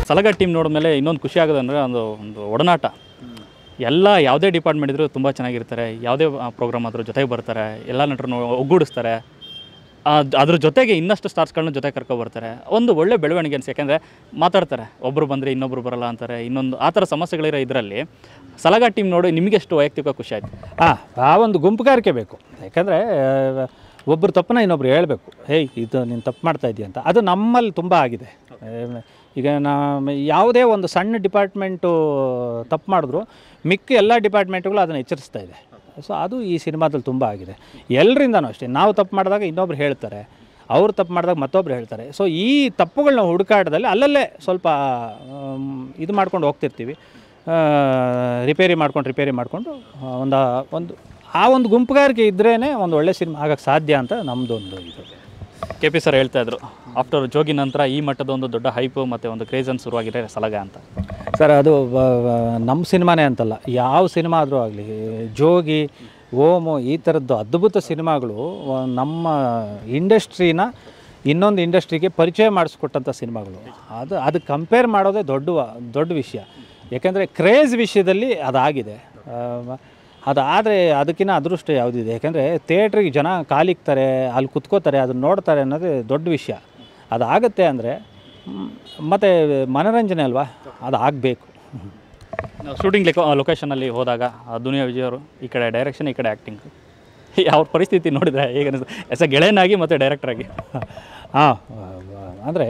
ಸಲಗ team ನೋಡಿದ್ಮೇಲೆ ಇನ್ನೊಂದು ಖುಷಿ ಆಗೋದಂದರೆ ಒಂದು ಒಂದು ಒಡನಾಟ ಎಲ್ಲ ಯಾವುದೇ ಡಿಪಾರ್ಟ್ಮೆಂಟ್ ಇದ್ದರೂ ತುಂಬ ಚೆನ್ನಾಗಿರ್ತಾರೆ ಯಾವುದೇ ಪ್ರೋಗ್ರಾಮ್ ಆದರೂ ಜೊತೆಗೆ ಬರ್ತಾರೆ ಎಲ್ಲ ನಟರನ್ನು ಒಗ್ಗೂಡಿಸ್ತಾರೆ ಅದ್- ಅದ್ರ ಜೊತೆಗೆ ಇನ್ನಷ್ಟು ಸ್ಟಾರ್ಸ್ಗಳನ್ನ ಜೊತೆ ಕರ್ಕೊಬರ್ತಾರೆ ಒಂದು ಒಳ್ಳೆ ಬೆಳವಣಿಗೆ ಅನ್ಸಿ ಯಾಕೆಂದರೆ ಮಾತಾಡ್ತಾರೆ ಒಬ್ಬರು ಬಂದರೆ ಇನ್ನೊಬ್ರು ಬರಲ್ಲ ಅಂತಾರೆ ಇನ್ನೊಂದು ಆ ಥರ ಸಮಸ್ಯೆಗಳಿರೋ ಇದರಲ್ಲಿ ಸಲಗ ಟೀಮ್ ನೋಡಿ ನಿಮಗೆಷ್ಟು ವೈಯಕ್ತಿಕ ಖುಷಿ ಆಯಿತು ಹಾಂ ಆ ಒಂದು ಗುಂಪುಗಾರಿಕೆ ಬೇಕು ಯಾಕಂದರೆ ಒಬ್ಬರು ತಪ್ಪನ್ನ ಇನ್ನೊಬ್ರು ಹೇಳಬೇಕು ಹೇಯ್ ಇದು ನೀನು ತಪ್ಪು ಮಾಡ್ತಾ ಇದೀಯ ಅಂತ ಅದು ನಮ್ಮಲ್ಲಿ ತುಂಬ ಆಗಿದೆ ಆ, ಈಗ ನಾ ಯಾವುದೇ ಒಂದು ಸಣ್ಣ ಡಿಪಾರ್ಟ್ಮೆಂಟು ತಪ್ಪು ಮಾಡಿದ್ರು ಮಿಕ್ಕ ಎಲ್ಲ ಡಿಪಾರ್ಟ್ಮೆಂಟ್ಗಳು ಅದನ್ನು ಎಚ್ಚರಿಸ್ತಾ ಇದೆ ಸೊ ಅದು ಈ ಸಿನಿಮಾದಲ್ಲಿ ತುಂಬ ಆಗಿದೆ ಎಲ್ಲರಿಂದನೂ ಅಷ್ಟೇ ನಾವು ತಪ್ಪು ಮಾಡಿದಾಗ ಇನ್ನೊಬ್ರು ಹೇಳ್ತಾರೆ ಅವ್ರು ತಪ್ಪು ಮಾಡಿದಾಗ ಮತ್ತೊಬ್ರು ಹೇಳ್ತಾರೆ ಸೊ ಈ ತಪ್ಪುಗಳನ್ನ ಹುಡುಕಾಟದಲ್ಲಿ ಅಲ್ಲಲ್ಲೇ ಸ್ವಲ್ಪ ಆಮ್, ಇದು ಮಾಡ್ಕೊಂಡು ಹೋಗ್ತಿರ್ತೀವಿ ಆ, ರಿಪೇರಿ ಮಾಡ್ಕೊಂಡು ರಿಪೇರಿ ಮಾಡಿಕೊಂಡು ಒಂದು ಒಂದು ಆ ಒಂದು ಗುಂಪುಗಾರಿಕೆ ಇದ್ರೇ ಒಂದು ಒಳ್ಳೆ ಸಿನಿಮಾ ಆಗಕ್ಕೆ ಸಾಧ್ಯ ಅಂತ ನಮ್ಮದು ಒಂದು ಇದು ಕೆ ಪಿ ಸರ್ ಹೇಳ್ತಾ ಇದ್ರು ಆಫ್ಟರ್ ಜೋಗಿ ನಂತರ ಈ ಮಟ್ಟದ ಒಂದು ದೊಡ್ಡ ಹೈಪು ಮತ್ತು ಒಂದು ಕ್ರೇಜನ್ ಶುರುವಾಗಿದೆ ಸಲಗ ಅಂತ ಸರ್ ಅದು ಬ- ಬ- ನಮ್ಮ ಸಿನಿಮಾನೇ ಅಂತಲ್ಲ ಯಾವ ಸಿನಿಮಾ ಆದರೂ ಆಗಲಿ ಜೋಗಿ ಓಮು ಈ ಥರದ್ದು ಅದ್ಭುತ ಸಿನಿಮಾಗಳು ಆ, ನಮ್ಮ ಇಂಡಸ್ಟ್ರಿನ ಇನ್ನೊಂದು ಇಂಡಸ್ಟ್ರಿಗೆ ಪರಿಚಯ ಮಾಡಿಸ್ಕೊಟ್ಟಂಥ ಸಿನಿಮಾಗಳು ಅದು ಅದು ಕಂಪೇರ್ ಮಾಡೋದೇ ದೊಡ್ಡ ವ- ದೊಡ್ಡ ವಿಷಯ ಯಾಕೆಂದರೆ ಕ್ರೇಜ್ ವಿಷಯದಲ್ಲಿ ಅದಾಗಿದೆ ಅದಾದರೆ ಅದಕ್ಕಿಂತ ಅದೃಷ್ಟ ಯಾವುದಿದೆ ಯಾಕೆಂದರೆ ಥಿಯೇಟ್ರಿಗೆ ಜನ ಕಾಲಿಕ್ತಾರೆ ಅಲ್ಲಿ ಕುತ್ಕೋತಾರೆ ಅದನ್ನ ನೋಡ್ತಾರೆ ಅನ್ನೋದೇ ದೊಡ್ಡ ವಿಷಯ ಅದಾಗತ್ತೆ ಅಂದರೆ ಮತ್ತು ಮನೋರಂಜನೆ ಅಲ್ವಾ ಅದು ಆಗಬೇಕು ಶೂಟಿಂಗ್ ಲೊಕೇಶನಲ್ಲಿ ಹೋದಾಗ ಆ ದುನಿಯಾ ವಿಜಯ್ ಅವರು ಈ ಕಡೆ ಡೈರೆಕ್ಷನ್ ಈ ಕಡೆ ಆ್ಯಕ್ಟಿಂಗ್ ಅವ್ರ ಪರಿಸ್ಥಿತಿ ನೋಡಿದ್ರೆ ಹೇಗೆ ಅನಿಸ್ತು ಎಸ್ ಎ ಗೆಳೆಯನಾಗಿ ಮತ್ತು ಡೈರೆಕ್ಟರಾಗಿ ಹಾಂ ಅಂದರೆ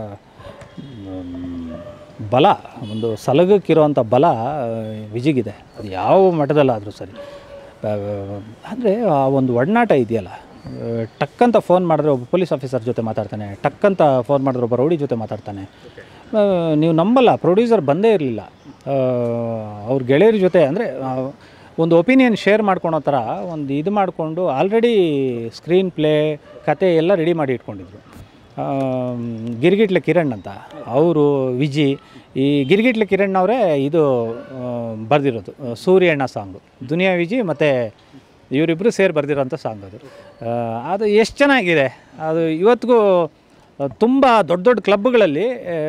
ಬಲ ಒಂದು ಸಲಗಕ್ಕಿರೋವಂಥ ಬಲ ಆ, ವಿಜಿಗಿದೆ ಅದು ಯಾವ ಮಟ್ಟದಲ್ಲಾದರೂ ಸರಿ ಅಂದರೆ ಆ ಒಂದು ಒಡನಾಟ ಇದೆಯಲ್ಲ ಆ, ಟಕ್ ಅಂತ ಫೋನ್ ಮಾಡಿದ್ರೆ ಒಬ್ಬ ಪೊಲೀಸ್ ಆಫೀಸರ್ ಜೊತೆ ಮಾತಾಡ್ತಾನೆ ಟಕ್ ಅಂತ ಫೋನ್ ಮಾಡಿದ್ರೆ ಒಬ್ಬ ರೌಡಿ ಜೊತೆ ಮಾತಾಡ್ತಾನೆ ಆ, ನೀವು ನಂಬಲ್ಲ ಪ್ರೊಡ್ಯೂಸರ್ ಬಂದೇ ಇರಲಿಲ್ಲ ಅವ್ರ ಗೆಳೆಯರ ಜೊತೆ ಅಂದರೆ ಒಂದು ಒಪಿನಿಯನ್ ಶೇರ್ ಮಾಡ್ಕೊಳೋ ಥರ ಒಂದು ಇದು ಮಾಡಿಕೊಂಡು ಆಲ್ರೆಡಿ ಸ್ಕ್ರೀನ್ ಪ್ಲೇ ಕತೆ ಎಲ್ಲ ರೆಡಿ ಮಾಡಿ ಇಟ್ಕೊಂಡಿದ್ರು ಆಮ್, ಗಿರ್ಗಿಟ್ಲೆ ಕಿರಣ್ ಅಂತ ಅವರು ವಿಜಿ ಈ ಗಿರ್ಗಿಟ್ಲೆ ಕಿರಣ್ ಅವರೇ ಇದು ಬರೆದಿರೋದು ಸೂರ್ಯಣ್ಣ ಸಾಂಗು ದುನಿಯಾ ವಿಜಿ ಮತ್ತು ಇವರಿಬ್ಬರು ಸೇರಿ ಬರೆದಿರೋಂಥ ಸಾಂಗ್ ಅದು ಆ, ಅದು ಎಷ್ಟು ಚೆನ್ನಾಗಿದೆ ಅದು ಇವತ್ತಿಗೂ ತುಂಬ ದೊಡ್ಡ ದೊಡ್ಡ ಕ್ಲಬ್ಗಳಲ್ಲಿ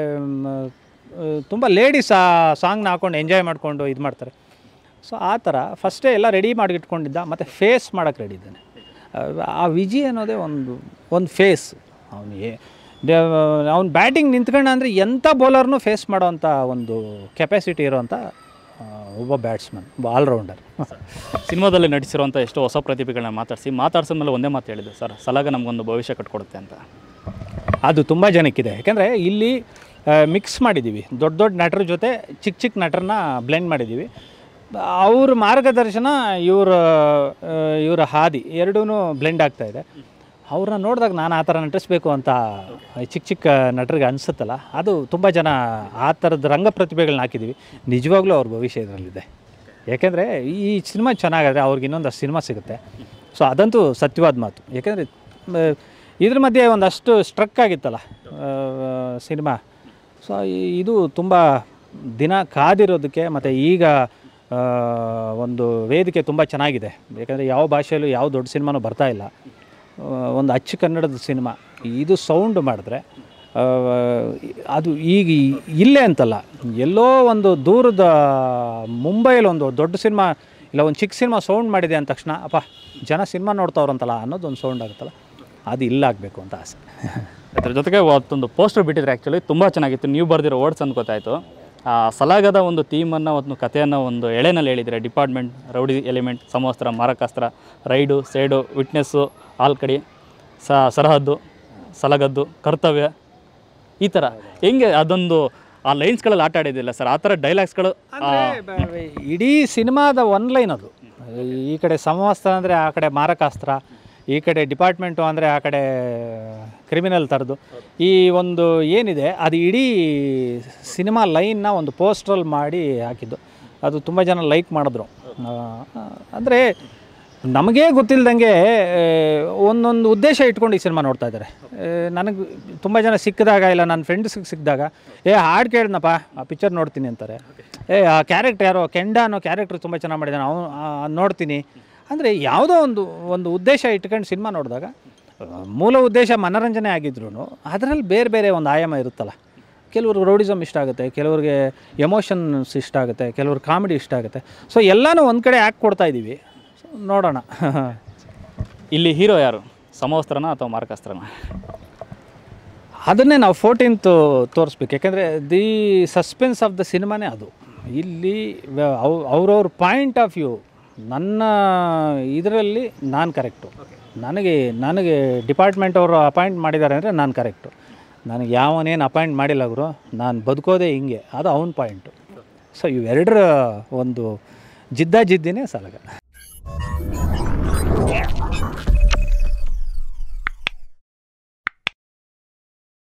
ತುಂಬ ಲೇಡೀಸ್ ಆ ಸಾಂಗ್ನ ಹಾಕೊಂಡು ಎಂಜಾಯ್ ಮಾಡಿಕೊಂಡು ಇದು ಮಾಡ್ತಾರೆ ಸೊ ಆ ಥರ ಫಸ್ಟೇ ಎಲ್ಲ ರೆಡಿ ಮಾಡಿ ಇಟ್ಕೊಂಡಿದ್ದ ಮತ್ತು ಫೇಸ್ ಮಾಡೋಕ್ಕೆ ರೆಡಿ ಇದ್ದಾನೆ ಆ ವಿಜಿ ಅನ್ನೋದೇ ಒಂದು ಒಂದು ಫೇಸ್ ಅವನಿಗೆ ಅವ್ನು ಬ್ಯಾಟಿಂಗ್ ನಿಂತ್ಕೊಂಡ ಅಂದರೆ ಎಂಥ ಬೌಲರ್ನೂ ಫೇಸ್ ಮಾಡೋವಂಥ ಒಂದು ಕೆಪಾಸಿಟಿ ಇರೋವಂಥ ಆ, ಒಬ್ಬ ಬ್ಯಾಟ್ಸ್ಮನ್ ಆಲ್ರೌಂಡರ್ ಸಿನಿಮಾದಲ್ಲಿ ನಟಿಸಿರುವಂಥ ಎಷ್ಟೋ ಹೊಸ ಪ್ರತಿಭೆಗಳನ್ನ ಮಾತಾಡಿಸಿ ಮಾತಾಡ್ಸಿದ ಮೇಲೆ ಒಂದೇ ಮಾತು ಹೇಳಿದೆ ಸರ್ ಸಲಗ ನಮಗೊಂದು ಭವಿಷ್ಯ ಕಟ್ಕೊಡುತ್ತೆ ಅಂತ ಅದು ತುಂಬ ಜನಕ್ಕಿದೆ ಯಾಕೆಂದರೆ ಇಲ್ಲಿ ಮಿಕ್ಸ್ ಮಾಡಿದ್ದೀವಿ ದೊಡ್ಡ ದೊಡ್ಡ ನಟರ ಜೊತೆ ಚಿಕ್ಕ ಚಿಕ್ಕ ನಟರನ್ನ ಬ್ಲೆಂಡ್ ಮಾಡಿದ್ದೀವಿ ಅವ್ರ ಮಾರ್ಗದರ್ಶನ ಇವರ ಇವರ ಹಾದಿ ಎರಡೂ ಬ್ಲೆಂಡ್ ಆಗ್ತಾ ಇದೆ ಅವ್ರನ್ನ ನೋಡಿದಾಗ ನಾನು ಆ ಥರ ನಟಿಸ್ಬೇಕು ಅಂತ ಚಿಕ್ಕ ಚಿಕ್ಕ ನಟರಿಗೆ ಅನಿಸುತ್ತಲ್ಲ ಅದು ತುಂಬ ಜನ ಆ ಥರದ ರಂಗ ಪ್ರತಿಭೆಗಳನ್ನ ಹಾಕಿದ್ದೀವಿ ನಿಜವಾಗ್ಲೂ ಅವ್ರ ಭವಿಷ್ಯ ಇದರಲ್ಲಿದೆ ಯಾಕೆಂದರೆ ಈ ಸಿನಿಮಾ ಚೆನ್ನಾಗಾದರೆ ಅವ್ರಿಗೆ ಇನ್ನೊಂದು ಸಿನಿಮಾ ಸಿಗುತ್ತೆ ಸೊ ಅದಂತೂ ಸತ್ಯವಾದ ಮಾತು ಯಾಕೆಂದರೆ ಇದ್ರ ಮಧ್ಯೆ ಒಂದಷ್ಟು ಸ್ಟ್ರಕ್ ಆಗಿತ್ತಲ್ಲ ಸಿನಿಮಾ ಸೊ ಇದು ತುಂಬ ದಿನ ಕಾದಿರೋದಕ್ಕೆ ಮತ್ತು ಈಗ ಆ, ಒಂದು ವೇದಿಕೆ ತುಂಬ ಚೆನ್ನಾಗಿದೆ ಯಾಕಂದರೆ ಯಾವ ಭಾಷೆಯಲ್ಲೂ ಯಾವ ದೊಡ್ಡ ಸಿನಿಮಾನೂ ಬರ್ತಾ ಇಲ್ಲ ಆ, ಒಂದು ಅಚ್ಚು ಕನ್ನಡದ ಸಿನಿಮಾ ಇದು ಸೌಂಡ್ ಮಾಡಿದ್ರೆ ಆ, ಅದು ಈಗ ಇಲ್ಲೇ ಅಂತಲ್ಲ ಎಲ್ಲೋ ಒಂದು ದೂರದ ಮುಂಬೈಯಲ್ಲಿ ಒಂದು ದೊಡ್ಡ ಸಿನಿಮಾ ಇಲ್ಲ ಒಂದು ಚಿಕ್ಕ ಸಿನಿಮಾ ಸೌಂಡ್ ಮಾಡಿದೆ ಅಂದ ತಕ್ಷಣ ಅಪ್ಪ ಜನ ಸಿನಿಮಾ ನೋಡ್ತಾವ್ರಂತಲ್ಲ ಅನ್ನೋದು ಒಂದು ಸೌಂಡ್ ಆಗುತ್ತಲ್ಲ ಅದು ಇಲ್ಲಾಗಬೇಕು ಅಂತ ಆಸೆ ಅದ್ರ ಜೊತೆಗೆ ಅವತ್ತೊಂದು ಪೋಸ್ಟರ್ ಬಿಟ್ಟಿದ್ರೆ ಆ್ಯಕ್ಚುಲಿ ತುಂಬ ಚೆನ್ನಾಗಿತ್ತು ನೀವು ಬರೆದಿರೋ ವರ್ಡ್ಸ್ ಅಂತ ಗೊತ್ತಾಯಿತು ಆ ಸಲಾಗದ ಒಂದು ಥೀಮನ್ನು ಒಂದು ಕಥೆಯನ್ನು ಒಂದು ಎಳೆನಲ್ಲಿ ಹೇಳಿದರೆ ಡಿಪಾರ್ಟ್ಮೆಂಟ್ ರೌಡಿ ಎಲಿಮೆಂಟ್ ಸಮವಸ್ತ್ರ ಮಾರಕಾಸ್ತ್ರ ರೈಡು ಸೈಡು ವಿಟ್ನೆಸ್ಸು ಆಲ್ಕಡಿ ಸ ಸರಹದ್ದು ಸಲಗದ್ದು ಕರ್ತವ್ಯ ಈ ಥರ ಹೆಂಗೆ ಅದೊಂದು ಆ ಲೈನ್ಸ್ಗಳಲ್ಲಿ ಆಟ ಆಡಿದ್ದಿಲ್ಲ ಸರ್ ಆ ಥರ ಡೈಲಾಗ್ಸ್ಗಳು ಇಡೀ ಸಿನಿಮಾದ ಒನ್ ಲೈನ್ ಅದು ಈ ಕಡೆ ಸಮವಸ್ತ್ರ ಅಂದರೆ ಆ ಕಡೆ ಮಾರಕಾಸ್ತ್ರ ಈ ಕಡೆ ಡಿಪಾರ್ಟ್ಮೆಂಟು ಅಂದರೆ ಆ ಕಡೆ ಕ್ರಿಮಿನಲ್ ಥರದ್ದು ಈ ಒಂದು ಏನಿದೆ ಅದು ಇಡೀ ಸಿನಿಮಾ ಲೈನ್ನ ಒಂದು ಪೋಸ್ಟ್ರಲ್ಲಿ ಮಾಡಿ ಹಾಕಿದ್ದು ಅದು ತುಂಬ ಜನ ಲೈಕ್ ಮಾಡಿದ್ರು ಅಂದರೆ ನಮಗೇ ಗೊತ್ತಿಲ್ಲದಂಗೆ ಒಂದೊಂದು ಉದ್ದೇಶ ಇಟ್ಕೊಂಡು ಈ ಸಿನಿಮಾ ನೋಡ್ತಾ ಇದ್ದಾರೆ ನನಗೆ ತುಂಬ ಜನ ಸಿಕ್ಕಿದಾಗ ಇಲ್ಲ ನನ್ನ ಫ್ರೆಂಡ್ಸ್ಗೆ ಸಿಕ್ಕಿದಾಗ ಏ ಹಾಡು ಕೇಳಿದ್ನಪ್ಪ ಆ ಪಿಕ್ಚರ್ ನೋಡ್ತೀನಿ ಅಂತಾರೆ ಏ ಆ ಕ್ಯಾರೆಕ್ಟರ್ ಯಾರೋ ಕೆಂಡ ಅನ್ನೋ ಕ್ಯಾರೆಕ್ಟರ್ ತುಂಬ ಚೆನ್ನಾಗಿ ಮಾಡಿದ್ದಾನೆ ಅವನು ನೋಡ್ತೀನಿ ಅಂದರೆ ಯಾವುದೋ ಒಂದು ಒಂದು ಉದ್ದೇಶ ಇಟ್ಕೊಂಡು ಸಿನಿಮಾ ನೋಡಿದಾಗ ಆ, ಮೂಲ ಉದ್ದೇಶ ಮನೋರಂಜನೆ ಆಗಿದ್ರು ಅದರಲ್ಲಿ ಬೇರೆ ಬೇರೆ ಒಂದು ಆಯಾಮ ಇರುತ್ತಲ್ಲ ಕೆಲವ್ರಿಗೆ ರೌಡಿಸಮ್ ಇಷ್ಟ ಆಗುತ್ತೆ ಕೆಲವ್ರಿಗೆ ಎಮೋಷನ್ಸ್ ಇಷ್ಟ ಆಗುತ್ತೆ ಕೆಲವ್ರಿಗೆ ಕಾಮಿಡಿ ಇಷ್ಟ ಆಗುತ್ತೆ ಸೊ ಎಲ್ಲನೂ ಒಂದು ಕಡೆ ಆ್ಯಕ್ಟ್ ಕೊಡ್ತಾ ಇದ್ದೀವಿ ಸೊ ನೋಡೋಣ ಇಲ್ಲಿ ಹೀರೋ ಯಾರು ಸಮವಸ್ತ್ರನ ಅಥವಾ ಮಾರಕಾಸ್ತ್ರನ ಅದನ್ನೇ ನಾವು ಫೋರ್ಟೀನ್ತು ತೋರಿಸ್ಬೇಕು ಯಾಕೆಂದರೆ ದಿ ಸಸ್ಪೆನ್ಸ್ ಆಫ್ ದ ಸಿನಿಮಾನೇ ಅದು ಇಲ್ಲಿ ವ- ಅವ್ ಅವ್ರವ್ರ ಪಾಯಿಂಟ್ ಆಫ್ ವ್ಯೂ ನನ್ನ ಇದರಲ್ಲಿ ನಾನು ಕರೆಕ್ಟು ನನಗೆ ನನಗೆ ಡಿಪಾರ್ಟ್ಮೆಂಟ್ ಅವರು ಅಪಾಯಿಂಟ್ ಮಾಡಿದ್ದಾರೆ ಅಂದರೆ ನಾನು ಕರೆಕ್ಟು ನನಗೆ ಯಾವನೇನು ಅಪಾಯಿಂಟ್ ಮಾಡಿಲ್ಲ ಗುರು ನಾನು ಬದುಕೋದೇ ಹಿಂಗೆ ಅದು ಅವನ ಪಾಯಿಂಟು ಸೊ ಇವೆರಡರ ಒಂದು ಜಿದ್ದ ಜಿದ್ದಿನೇ ಸಲಗ